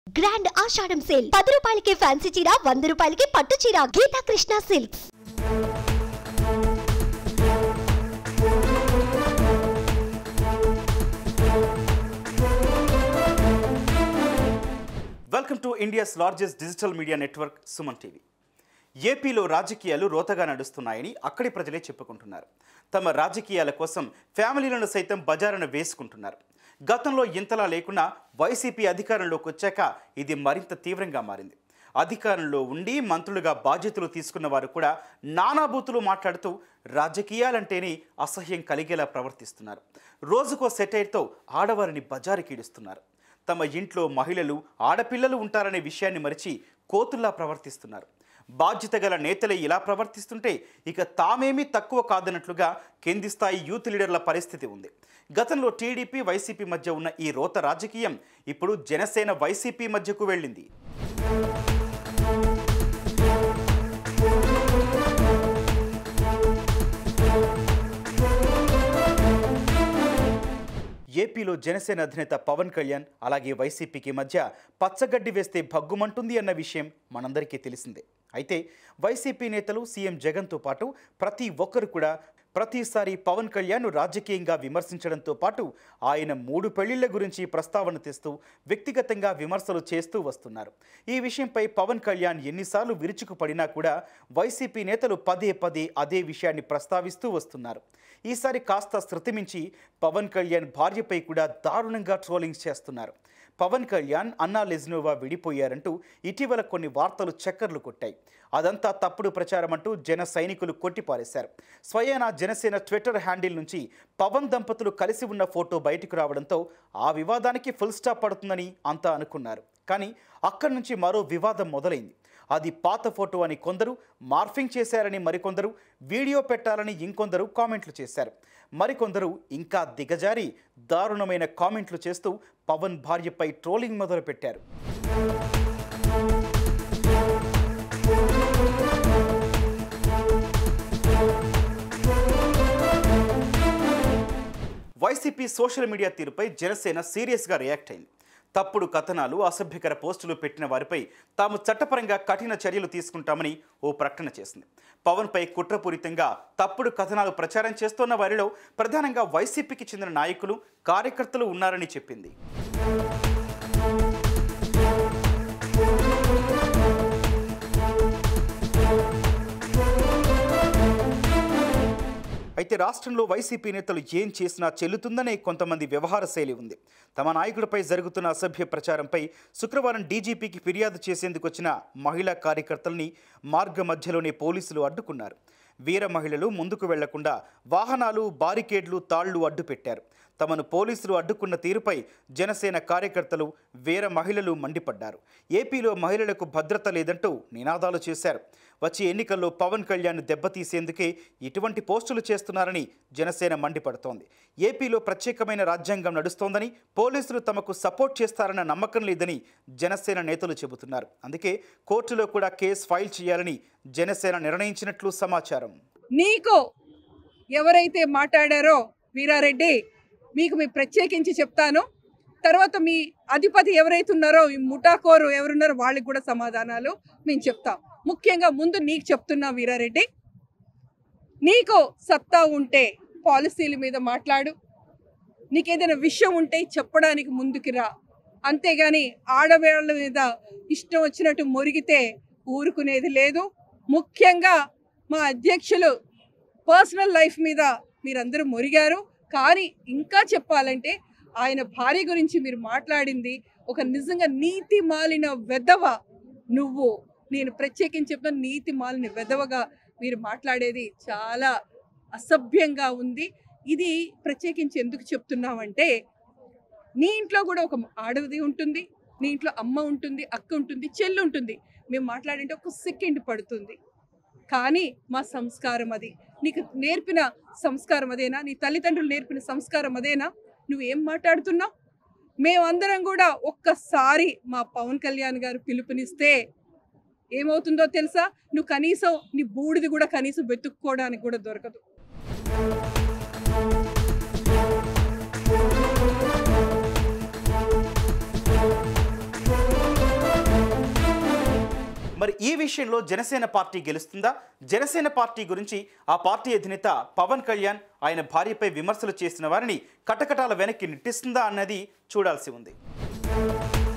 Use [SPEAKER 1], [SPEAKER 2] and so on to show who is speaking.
[SPEAKER 1] grand ఆషాఢం sale పది రూపాయలకి fancy చీర వంద రూపాయలకి పట్టు చీర Geetha Krishna silks
[SPEAKER 2] welcome to India's largest digital media network Suman TV ఏపీలో రాజకీయాలు రోతగా నడుస్తున్నాయని అక్కడి ప్రజలే చెప్పుకుంటున్నారు తమ రాజకీయాల కోసం ఫ్యామిలీలను సైతం బజారున వేసుకుంటున్నారు గతంలో ఇంతలా లేకున్నా వైసీపీ అధికారంలోకి వచ్చాక ఇది మరింత తీవ్రంగా మారింది అధికారంలో ఉండి మంత్రులుగా బాధ్యతలు తీసుకున్న వారు కూడా నానాబూతులు మాట్లాడుతూ రాజకీయాలంటేనే అసహ్యం కలిగేలా ప్రవర్తిస్తున్నారు రోజుకో సెటైర్తో ఆడవారిని బజారుకీడుస్తున్నారు తమ ఇంట్లో మహిళలు ఆడపిల్లలు ఉంటారనే విషయాన్ని మరిచి కోతుల్లా ప్రవర్తిస్తున్నారు బాధ్యత గల నేతలే ఇలా ప్రవర్తిస్తుంటే ఇక తామేమీ తక్కువ కాదన్నట్లుగా కింది స్థాయి యూత్ లీడర్ల పరిస్థితి ఉంది గతంలో టీడీపీ వైసీపీ మధ్య ఉన్న ఈ రోత రాజకీయం ఇప్పుడు జనసేన వైసీపీ మధ్యకు వెళ్ళింది ఏపీలో జనసేన అధినేత పవన్ కళ్యాణ్ అలాగే వైసీపీకి మధ్య పచ్చగడ్డి వేస్తే భగ్గుమంటుంది అన్న విషయం మనందరికీ తెలిసిందే అయితే వైసీపీ నేతలు సీఎం జగన్తో పాటు ప్రతి ఒక్కరు కూడా ప్రతిసారి పవన్ కళ్యాణ్ రాజకీయంగా విమర్శించడంతో పాటు ఆయన మూడు పెళ్లిళ్ల గురించి ప్రస్తావన తెస్తూ వ్యక్తిగతంగా విమర్శలు చేస్తూ వస్తున్నారు ఈ విషయంపై పవన్ కళ్యాణ్ ఎన్నిసార్లు విరుచుకుపడినా కూడా వైసీపీ నేతలు పదే పదే అదే విషయాన్ని ప్రస్తావిస్తూ వస్తున్నారు ఈసారి కాస్త శృతిమించి పవన్ కళ్యాణ్ భార్యపై కూడా దారుణంగా ట్రోలింగ్స్ చేస్తున్నారు పవన్ కళ్యాణ్ అన్నా లెజ్నోవా విడిపోయారంటూ ఇటీవల కొన్ని వార్తలు చక్కర్లు కొట్టాయి అదంతా తప్పుడు ప్రచారం అంటూ జన సైనికులు కొట్టిపారేశారు స్వయానా జనసేన ట్విట్టర్ హ్యాండిల్ నుంచి పవన్ దంపతులు కలిసి ఉన్న ఫోటో బయటకు రావడంతో ఆ వివాదానికి ఫుల్ స్టాప్ పడుతుందని అంతా అనుకున్నారు కానీ అక్కడి నుంచి మరో వివాదం మొదలైంది అది పాత ఫోటో అని కొందరు మార్ఫింగ్ చేశారని మరికొందరు వీడియో పెట్టాలని ఇంకొందరు కామెంట్లు చేశారు మరికొందరు ఇంకా దిగజారి దారుణమైన కామెంట్లు చేస్తూ పవన్ భార్యపై ట్రోలింగ్ మొదలుపెట్టారు వైసీపీ సోషల్ మీడియా తీరుపై జనసేన సీరియస్గా రియాక్ట్ అయింది తప్పుడు కథనాలు అసభ్యకర పోస్టులు పెట్టిన వారిపై తాము చట్టపరంగా కఠిన చర్యలు తీసుకుంటామని ఓ ప్రకటన చేసింది పవన్పై కుట్రపూరితంగా తప్పుడు కథనాలు ప్రచారం చేస్తున్న వారిలో ప్రధానంగా వైసీపీకి చెందిన నాయకులు కార్యకర్తలు ఉన్నారని చెప్పింది అయితే రాష్ట్రంలో వైసీపీ నేతలు ఏం చేసినా చెల్లుతుందనే కొంతమంది వ్యవహార శైలి ఉంది తమ నాయకుడిపై జరుగుతున్న అసభ్య ప్రచారంపై శుక్రవారం డీజీపీకి ఫిర్యాదు చేసేందుకు వచ్చిన మహిళా కార్యకర్తల్ని మార్గ మధ్యలోనే పోలీసులు అడ్డుకున్నారు వీర మహిళలు ముందుకు వెళ్లకుండా వాహనాలు బారికేడ్లు తాళ్లు అడ్డుపెట్టారు తమను పోలీసులు అడ్డుకున్న తీరుపై జనసేన కార్యకర్తలు వీర మహిళలు మండిపడ్డారు ఏపీలో మహిళలకు భద్రత లేదంటూ నినాదాలు చేశారు వచ్చే ఎన్నికల్లో పవన్ కళ్యాణ్ దెబ్బతీసేందుకే ఇటువంటి పోస్టులు చేస్తున్నారని జనసేన మండిపడుతోంది ఏపీలో ప్రత్యేకమైన రాజ్యాంగం నడుస్తోందని పోలీసులు తమకు సపోర్ట్ చేస్తారన్న నమ్మకం లేదని జనసేన నేతలు చెబుతున్నారు అందుకే కోర్టులో కూడా కేసు ఫైల్ చేయాలని జనసేన నిర్ణయించినట్లు సమాచారం
[SPEAKER 3] నీకు ఎవరైతే మాట్లాడారో వీరారెడ్డి మీకు మీ ప్రత్యేకించి చెప్తాను తర్వాత మీ అధిపతి ఎవరైతే ఉన్నారో ఈ ముఠాకోరు ఎవరున్నారో వాళ్ళకి కూడా సమాధానాలు మేము చెప్తాం ముఖ్యంగా ముందు నీకు చెప్తున్నా వీరారెడ్డి నీకు సత్తా ఉంటే పాలసీల మీద మాట్లాడు నీకు ఏదైనా విషయం ఉంటే చెప్పడానికి ముందుకు రా అంతేగాని ఆడవాళ్ళ మీద ఇష్టం వచ్చినట్టు మొరిగితే ఊరుకునేది లేదు ముఖ్యంగా మా అధ్యక్షులు పర్సనల్ లైఫ్ మీద మీరందరూ మొరిగారు కానీ ఇంకా చెప్పాలంటే ఆయన భార్య గురించి మీరు మాట్లాడింది ఒక నిజంగా నీతి మాలిన వెధవ నువ్వు నేను ప్రత్యేకించి చెప్తాను నీతి మాలిన వెధవగా మీరు మాట్లాడేది చాలా అసభ్యంగా ఉంది ఇది ప్రత్యేకించి ఎందుకు చెప్తున్నామంటే నీ ఇంట్లో కూడా ఒక ఆడది ఉంటుంది నీ ఇంట్లో అమ్మ ఉంటుంది అక్క ఉంటుంది చెల్లి ఉంటుంది మేము మాట్లాడింటే ఒక సెకండ్ పడుతుంది కానీ మా సంస్కారం అది నీకు నేర్పిన సంస్కారం అదేనా నీ తల్లిదండ్రులు నేర్పిన సంస్కారం అదేనా నువ్వు ఏం మాట్లాడుతున్నావు మేమందరం కూడా ఒక్కసారి మా పవన్ కళ్యాణ్ గారు పిలుపునిస్తే ఏమవుతుందో తెలుసా నువ్వు కనీసం నీ బూడిది కూడా కనీసం వెతుక్కోవడానికి కూడా దొరకదు
[SPEAKER 2] మరి ఈ విషయంలో జనసేన పార్టీ గెలుస్తుందా జనసేన పార్టీ గురించి ఆ పార్టీ అధినేత పవన్ కళ్యాణ్ ఆయన భార్యపై విమర్శలు చేసిన వారిని కటకటాల వెనక్కి నెట్టిస్తుందా అన్నది చూడాల్సి ఉంది